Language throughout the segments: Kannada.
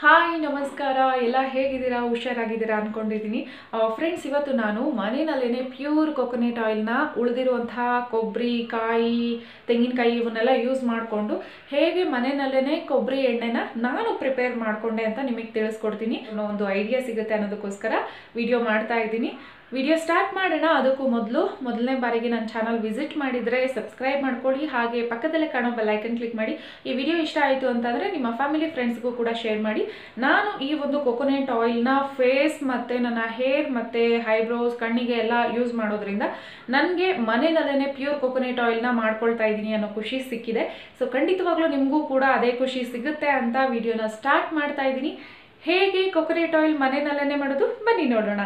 ಹಾಯ್ ನಮಸ್ಕಾರ ಎಲ್ಲ ಹೇಗಿದ್ದೀರಾ ಹುಷಾರಾಗಿದ್ದೀರಾ ಅಂದ್ಕೊಂಡಿದ್ದೀನಿ ಫ್ರೆಂಡ್ಸ್ ಇವತ್ತು ನಾನು ಮನೆಯಲ್ಲೇ ಪ್ಯೂರ್ ಕೊಕೊನೆಟ್ ಆಯಿಲ್ನ ಉಳಿದಿರುವಂತಹ ಕೊಬ್ಬರಿ ಕಾಯಿ ತೆಂಗಿನಕಾಯಿ ಇವನ್ನೆಲ್ಲ ಯೂಸ್ ಮಾಡಿಕೊಂಡು ಹೇಗೆ ಮನೆಯಲ್ಲೇ ಕೊಬ್ಬರಿ ಎಣ್ಣೆನ ನಾನು ಪ್ರಿಪೇರ್ ಮಾಡಿಕೊಂಡೆ ಅಂತ ನಿಮಗೆ ತಿಳಿಸ್ಕೊಡ್ತೀನಿ ಅನ್ನೋ ಒಂದು ಐಡಿಯಾ ಸಿಗುತ್ತೆ ಅನ್ನೋದಕ್ಕೋಸ್ಕರ ವಿಡಿಯೋ ಮಾಡ್ತಾ ಇದ್ದೀನಿ ವಿಡಿಯೋ ಸ್ಟಾರ್ಟ್ ಮಾಡೋಣ ಅದಕ್ಕೂ ಮೊದಲು ಮೊದಲನೇ ಬಾರಿಗೆ ನನ್ನ ಚಾನಲ್ ವಿಸಿಟ್ ಮಾಡಿದರೆ ಸಬ್ಸ್ಕ್ರೈಬ್ ಮಾಡ್ಕೊಳ್ಳಿ ಹಾಗೆ ಪಕ್ಕದಲ್ಲೇ ಕಾಣೋ ಬೆಲ್ಲೈಕನ್ ಕ್ಲಿಕ್ ಮಾಡಿ ಈ ವಿಡಿಯೋ ಇಷ್ಟ ಆಯಿತು ಅಂತಂದರೆ ನಿಮ್ಮ ಫ್ಯಾಮಿಲಿ ಫ್ರೆಂಡ್ಸ್ಗೂ ಕೂಡ ಶೇರ್ ಮಾಡಿ ನಾನು ಈ ಒಂದು ಕೊಕೊನೆಟ್ ಆಯಿಲ್ನ ಫೇಸ್ ಮತ್ತು ನನ್ನ ಹೇರ್ ಮತ್ತು ಹೈಬ್ರೋಸ್ ಕಣ್ಣಿಗೆ ಎಲ್ಲ ಯೂಸ್ ಮಾಡೋದ್ರಿಂದ ನನಗೆ ಮನೆಯಲ್ಲೇ ಪ್ಯೂರ್ ಕೊಕೊನೆಟ್ ಆಯಿಲ್ನ ಮಾಡ್ಕೊಳ್ತಾ ಇದ್ದೀನಿ ಅನ್ನೋ ಖುಷಿ ಸಿಕ್ಕಿದೆ ಸೊ ಖಂಡಿತವಾಗ್ಲೂ ನಿಮಗೂ ಕೂಡ ಅದೇ ಖುಷಿ ಸಿಗುತ್ತೆ ಅಂತ ವಿಡಿಯೋನ ಸ್ಟಾರ್ಟ್ ಮಾಡ್ತಾ ಇದ್ದೀನಿ ಹೇಗೆ ಕೊಕೊನೆಟ್ ಆಯಿಲ್ ಮನೆಯಲ್ಲೇ ಮಾಡೋದು ಬನ್ನಿ ನೋಡೋಣ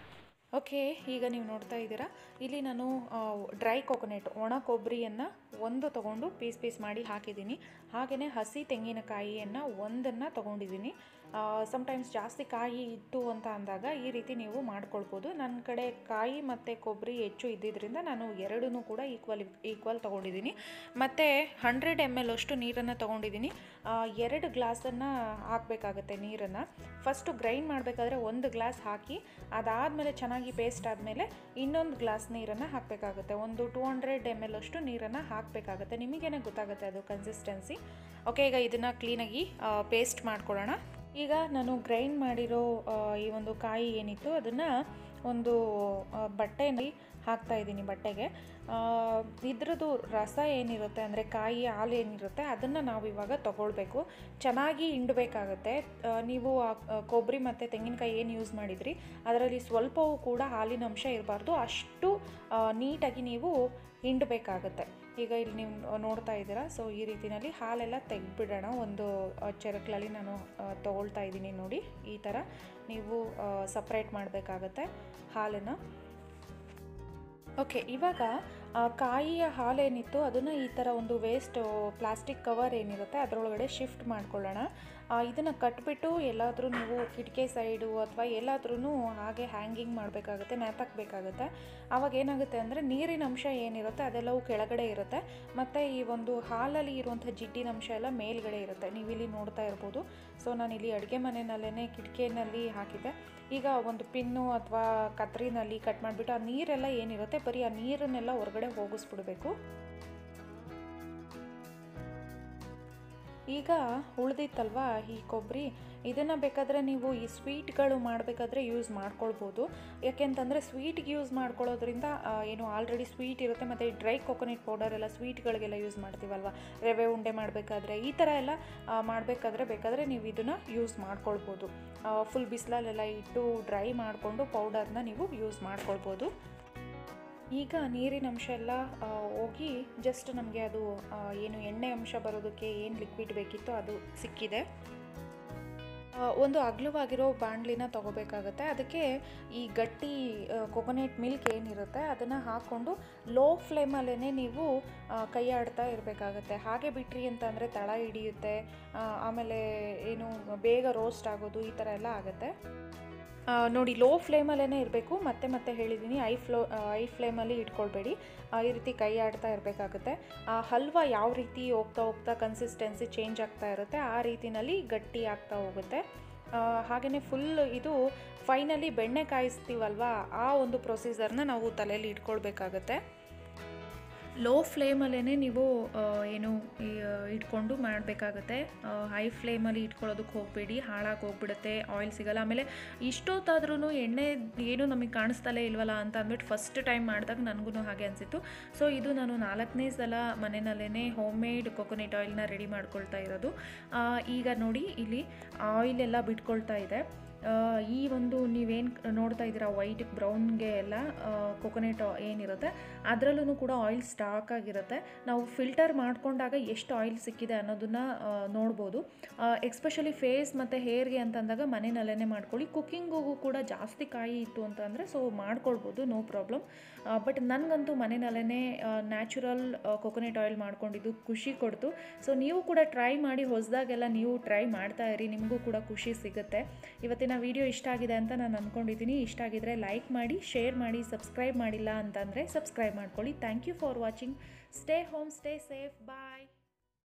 ಓಕೆ ಈಗ ನೀವು ನೋಡ್ತಾ ಇದ್ದೀರಾ ಇಲ್ಲಿ ನಾನು ಡ್ರೈ ಕೊಕೊನೆಟ್ ಒಣ ಕೊಬ್ಬರಿಯನ್ನು ಒಂದು ತೊಗೊಂಡು ಪೀಸ್ ಪೀಸ್ ಮಾಡಿ ಹಾಕಿದ್ದೀನಿ ಹಾಗೆಯೇ ಹಸಿ ತೆಂಗಿನಕಾಯಿಯನ್ನು ಒಂದನ್ನು ತೊಗೊಂಡಿದ್ದೀನಿ ಸಮ್ಟೈಮ್ಸ್ ಜಾಸ್ತಿ ಕಾಯಿ ಇತ್ತು ಅಂತ ಅಂದಾಗ ಈ ರೀತಿ ನೀವು ಮಾಡ್ಕೊಳ್ಬೋದು ನನ್ನ ಕಡೆ ಕಾಯಿ ಮತ್ತು ಕೊಬ್ಬರಿ ಹೆಚ್ಚು ಇದ್ದಿದ್ದರಿಂದ ನಾನು ಎರಡೂ ಕೂಡ ಈಕ್ವಲ್ ಈಕ್ವಲ್ ತೊಗೊಂಡಿದ್ದೀನಿ ಮತ್ತು ಹಂಡ್ರೆಡ್ ಎಮ್ ಎಲ್ ಅಷ್ಟು ನೀರನ್ನು ತೊಗೊಂಡಿದ್ದೀನಿ ಎರಡು ಗ್ಲಾಸನ್ನು ಹಾಕಬೇಕಾಗತ್ತೆ ನೀರನ್ನು ಫಸ್ಟು ಗ್ರೈಂಡ್ ಮಾಡಬೇಕಾದ್ರೆ ಒಂದು ಗ್ಲಾಸ್ ಹಾಕಿ ಅದಾದಮೇಲೆ ಚೆನ್ನಾಗಿ ಪೇಸ್ಟ್ ಆದಮೇಲೆ ಇನ್ನೊಂದು ಗ್ಲಾಸ್ ನೀರನ್ನು ಹಾಕಬೇಕಾಗುತ್ತೆ ಒಂದು ಟೂ ಹಂಡ್ರೆಡ್ ಎಮ್ ಎಲ್ ಅಷ್ಟು ನೀರನ್ನು ಹಾಕಬೇಕಾಗುತ್ತೆ ನಿಮಗೇನೆ ಗೊತ್ತಾಗುತ್ತೆ ಅದು ಕನ್ಸಿಸ್ಟೆನ್ಸಿ ಓಕೆ ಈಗ ಇದನ್ನು ಕ್ಲೀನಾಗಿ ಪೇಸ್ಟ್ ಮಾಡ್ಕೊಳ್ಳೋಣ ಈಗ ನಾನು ಗ್ರೈಂಡ್ ಮಾಡಿರೋ ಈ ಒಂದು ಕಾಯಿ ಏನಿತ್ತು ಅದನ್ನು ಒಂದು ಬಟ್ಟೆನಲ್ಲಿ ಹಾಕ್ತಾ ಇದ್ದೀನಿ ಬಟ್ಟೆಗೆ ಇದ್ರದ್ದು ರಸ ಏನಿರುತ್ತೆ ಅಂದರೆ ಕಾಯಿ ಹಾಲು ಏನಿರುತ್ತೆ ಅದನ್ನು ನಾವು ಇವಾಗ ತಗೊಳ್ಬೇಕು ಚೆನ್ನಾಗಿ ಹಿಂಡಬೇಕಾಗತ್ತೆ ನೀವು ಕೊಬ್ಬರಿ ಮತ್ತು ತೆಂಗಿನಕಾಯಿ ಏನು ಯೂಸ್ ಮಾಡಿದ್ರಿ ಅದರಲ್ಲಿ ಸ್ವಲ್ಪವೂ ಕೂಡ ಹಾಲಿನ ಅಂಶ ಇರಬಾರ್ದು ಅಷ್ಟು ನೀಟಾಗಿ ನೀವು ಹಿಂಡಬೇಕಾಗತ್ತೆ ಈಗ ಇಲ್ಲಿ ನೀವು ನೋಡ್ತಾ ಇದ್ದೀರಾ ಸೊ ಈ ರೀತಿಯಲ್ಲಿ ಹಾಲೆಲ್ಲ ತೆಗೆದ್ಬಿಡೋಣ ಒಂದು ಚೆರಕ್ಲಲ್ಲಿ ನಾನು ತೊಗೊಳ್ತಾ ಇದ್ದೀನಿ ನೋಡಿ ಈ ಥರ ನೀವು ಸಪ್ರೇಟ್ ಮಾಡಬೇಕಾಗತ್ತೆ ಹಾಲನ್ನು ಓಕೆ ಇವಾಗ ಕಾಯಿಯ ಹಾಲೇನಿತ್ತು ಅದನ್ನು ಈ ಥರ ಒಂದು ವೇಸ್ಟ್ ಪ್ಲಾಸ್ಟಿಕ್ ಕವರ್ ಏನಿರುತ್ತೆ ಅದರೊಳಗಡೆ ಶಿಫ್ಟ್ ಮಾಡ್ಕೊಳ್ಳೋಣ ಇದನ್ನು ಕಟ್ಬಿಟ್ಟು ಎಲ್ಲಾದರೂ ನೀವು ಕಿಟಕಿ ಸೈಡು ಅಥವಾ ಎಲ್ಲಾದ್ರೂ ಹಾಗೆ ಹ್ಯಾಂಗಿಂಗ್ ಮಾಡಬೇಕಾಗುತ್ತೆ ನೇತಾಕಬೇಕಾಗುತ್ತೆ ಆವಾಗ ಏನಾಗುತ್ತೆ ಅಂದರೆ ನೀರಿನ ಅಂಶ ಏನಿರುತ್ತೆ ಅದೆಲ್ಲವೂ ಕೆಳಗಡೆ ಇರುತ್ತೆ ಮತ್ತು ಈ ಒಂದು ಹಾಲಲ್ಲಿ ಇರುವಂಥ ಜಿಡ್ಡಿನ ಅಂಶ ಎಲ್ಲ ಮೇಲ್ಗಡೆ ಇರುತ್ತೆ ನೀವು ಇಲ್ಲಿ ನೋಡ್ತಾ ಇರ್ಬೋದು ಸೊ ನಾನು ಇಲ್ಲಿ ಅಡುಗೆ ಮನೆಯಲ್ಲೇ ಕಿಟಕಿಯಲ್ಲಿ ಹಾಕಿದ್ದೆ ಈಗ ಒಂದು ಪಿನ್ನು ಅಥವಾ ಕತ್ರಿನಲ್ಲಿ ಕಟ್ ಮಾಡಿಬಿಟ್ಟು ಆ ನೀರೆಲ್ಲ ಏನಿರುತ್ತೆ ಬರೀ ಆ ನೀರನ್ನೆಲ್ಲ ಹೊರಗಡೆ ಹೋಗಿಸ್ಬಿಡ್ಬೇಕು ಈಗ ಉಳ್ದಿತ್ತಲ್ವಾ ಈ ಕೊಬ್ಬರಿ ಇದನ್ನು ಬೇಕಾದರೆ ನೀವು ಈ ಸ್ವೀಟ್ಗಳು ಮಾಡಬೇಕಾದ್ರೆ ಯೂಸ್ ಮಾಡ್ಕೊಳ್ಬೋದು ಯಾಕೆಂತಂದರೆ ಸ್ವೀಟ್ಗೆ ಯೂಸ್ ಮಾಡ್ಕೊಳ್ಳೋದ್ರಿಂದ ಏನು ಆಲ್ರೆಡಿ ಸ್ವೀಟ್ ಇರುತ್ತೆ ಮತ್ತು ಡ್ರೈ ಕೊಕೊನೆಟ್ ಪೌಡರ್ ಎಲ್ಲ ಸ್ವೀಟ್ಗಳಿಗೆಲ್ಲ ಯೂಸ್ ಮಾಡ್ತೀವಲ್ವ ರವೆ ಉಂಡೆ ಮಾಡಬೇಕಾದ್ರೆ ಈ ಥರ ಎಲ್ಲ ಮಾಡಬೇಕಾದ್ರೆ ಬೇಕಾದರೆ ನೀವು ಇದನ್ನು ಯೂಸ್ ಮಾಡ್ಕೊಳ್ಬೋದು ಫುಲ್ ಬಿಸಿಲಲ್ಲೆಲ್ಲ ಇಟ್ಟು ಡ್ರೈ ಮಾಡಿಕೊಂಡು ಪೌಡರ್ನ ನೀವು ಯೂಸ್ ಮಾಡ್ಕೊಳ್ಬೋದು ಈಗ ನೀರಿನ ಅಂಶ ಎಲ್ಲ ಹೋಗಿ ಜಸ್ಟ್ ನಮಗೆ ಅದು ಏನು ಎಣ್ಣೆ ಅಂಶ ಬರೋದಕ್ಕೆ ಏನು ಲಿಕ್ವಿಡ್ ಬೇಕಿತ್ತೋ ಅದು ಸಿಕ್ಕಿದೆ ಒಂದು ಅಗ್ಲವಾಗಿರೋ ಬಾಣಲಿನ ತೊಗೋಬೇಕಾಗತ್ತೆ ಅದಕ್ಕೆ ಈ ಗಟ್ಟಿ ಕೊಕೊನೆಟ್ ಮಿಲ್ಕ್ ಏನಿರುತ್ತೆ ಅದನ್ನು ಹಾಕ್ಕೊಂಡು ಲೋ ಫ್ಲೇಮಲ್ಲೇ ನೀವು ಕೈ ಆಡ್ತಾ ಇರಬೇಕಾಗತ್ತೆ ಹಾಗೆ ಬಿಟ್ರಿ ಅಂತ ಅಂದರೆ ತಳ ಹಿಡಿಯುತ್ತೆ ಆಮೇಲೆ ಏನು ಬೇಗ ರೋಸ್ಟ್ ಆಗೋದು ಈ ಥರ ಎಲ್ಲ ಆಗುತ್ತೆ ನೋಡಿ ಲೋ ಫ್ಲೇಮಲ್ಲೇ ಇರಬೇಕು ಮತ್ತೆ ಮತ್ತೆ ಹೇಳಿದ್ದೀನಿ ಐ ಫ್ಲೋ ಐ ಫ್ಲೇಮಲ್ಲಿ ಇಟ್ಕೊಳ್ಬೇಡಿ ಈ ರೀತಿ ಕೈ ಆಡ್ತಾ ಇರಬೇಕಾಗುತ್ತೆ ಹಲ್ವಾ ಯಾವ ರೀತಿ ಹೋಗ್ತಾ ಹೋಗ್ತಾ ಕನ್ಸಿಸ್ಟೆನ್ಸಿ ಚೇಂಜ್ ಆಗ್ತಾ ಇರುತ್ತೆ ಆ ರೀತಿನಲ್ಲಿ ಗಟ್ಟಿ ಆಗ್ತಾ ಹೋಗುತ್ತೆ ಹಾಗೆಯೇ ಫುಲ್ ಇದು ಫೈನಲಿ ಬೆಣ್ಣೆ ಕಾಯಿಸ್ತೀವಲ್ವಾ ಆ ಒಂದು ಪ್ರೊಸೀಜರ್ನ ನಾವು ತಲೆಯಲ್ಲಿ ಇಟ್ಕೊಳ್ಬೇಕಾಗತ್ತೆ ಲೋ ಫ್ಲೇಮಲ್ಲೇ ನೀವು ಏನು ಇಟ್ಕೊಂಡು ಮಾಡಬೇಕಾಗತ್ತೆ ಹೈ ಫ್ಲೇಮಲ್ಲಿ ಇಟ್ಕೊಳ್ಳೋದಕ್ಕೆ ಹೋಗಬೇಡಿ ಹಾಳಾಗಿ ಹೋಗ್ಬಿಡುತ್ತೆ ಆಯಿಲ್ ಸಿಗಲ್ಲ ಆಮೇಲೆ ಇಷ್ಟೊತ್ತಾದ್ರೂ ಎಣ್ಣೆ ಏನು ನಮಗೆ ಕಾಣಿಸ್ತಲೇ ಇಲ್ವಲ್ಲ ಅಂತ ಅಂದ್ಬಿಟ್ಟು ಫಸ್ಟ್ ಟೈಮ್ ಮಾಡಿದಾಗ ನನಗೂ ಹಾಗೆ ಅನಿಸಿತ್ತು ಸೊ ಇದು ನಾನು ನಾಲ್ಕನೇ ಸಲ ಮನೆಯಲ್ಲೇ ಹೋಮ್ ಮೇಡ್ ಕೊಕೊನೆಟ್ ಆಯಿಲ್ನ ರೆಡಿ ಮಾಡ್ಕೊಳ್ತಾ ಇರೋದು ಈಗ ನೋಡಿ ಇಲ್ಲಿ ಆಯಿಲ್ ಎಲ್ಲ ಬಿಟ್ಕೊಳ್ತಾ ಇದೆ ಈ ಒಂದು ನೀವೇನು ನೋಡ್ತಾ ಇದ್ದೀರಾ ವೈಟ್ ಬ್ರೌನ್ಗೆ ಎಲ್ಲ ಕೊಕೊನೆಟ್ ಏನಿರುತ್ತೆ ಅದರಲ್ಲೂ ಕೂಡ ಆಯಿಲ್ ಸ್ಟಾಕ್ ಆಗಿರುತ್ತೆ ನಾವು ಫಿಲ್ಟರ್ ಮಾಡಿಕೊಂಡಾಗ ಎಷ್ಟು ಆಯಿಲ್ ಸಿಕ್ಕಿದೆ ಅನ್ನೋದನ್ನು ನೋಡ್ಬೋದು ಎಕ್ಸ್ಪೆಷಲಿ ಫೇಸ್ ಮತ್ತು ಹೇರ್ಗೆ ಅಂತಂದಾಗ ಮನೆಯಲ್ಲೇ ಮಾಡ್ಕೊಳ್ಳಿ ಕುಕ್ಕಿಂಗಿಗೂ ಕೂಡ ಜಾಸ್ತಿ ಕಾಯಿ ಇತ್ತು ಅಂತಂದರೆ ಸೊ ಮಾಡ್ಕೊಳ್ಬೋದು ನೋ ಪ್ರಾಬ್ಲಮ್ ಬಟ್ ನನಗಂತೂ ಮನೆಯಲ್ಲೇ ನ್ಯಾಚುರಲ್ ಕೊಕೊನೆಟ್ ಆಯಿಲ್ ಮಾಡ್ಕೊಂಡಿದ್ದು ಖುಷಿ ಕೊಡ್ತು ಸೊ ನೀವು ಕೂಡ ಟ್ರೈ ಮಾಡಿ ಹೊಸದಾಗೆಲ್ಲ ನೀವು ಟ್ರೈ ಮಾಡ್ತಾ ಇರಿ ನಿಮಗೂ ಕೂಡ ಖುಷಿ ಸಿಗುತ್ತೆ ಇವತ್ತಿನ ವಿಡಿಯೋ ಇಷ್ಟ ಆಗಿದೆ ಅಂತ ನಾನು ಅಂದ್ಕೊಂಡಿದ್ದೀನಿ ಇಷ್ಟ ಆಗಿದ್ರೆ ಲೈಕ್ ಮಾಡಿ ಶೇರ್ ಮಾಡಿ ಸಬ್ಸ್ಕ್ರೈಬ್ ಮಾಡಿಲ್ಲ ಅಂತಂದರೆ ಸಬ್ಸ್ಕ್ರೈಬ್ ಮಾಡ್ಕೊಳ್ಳಿ thank you for watching stay home stay safe bye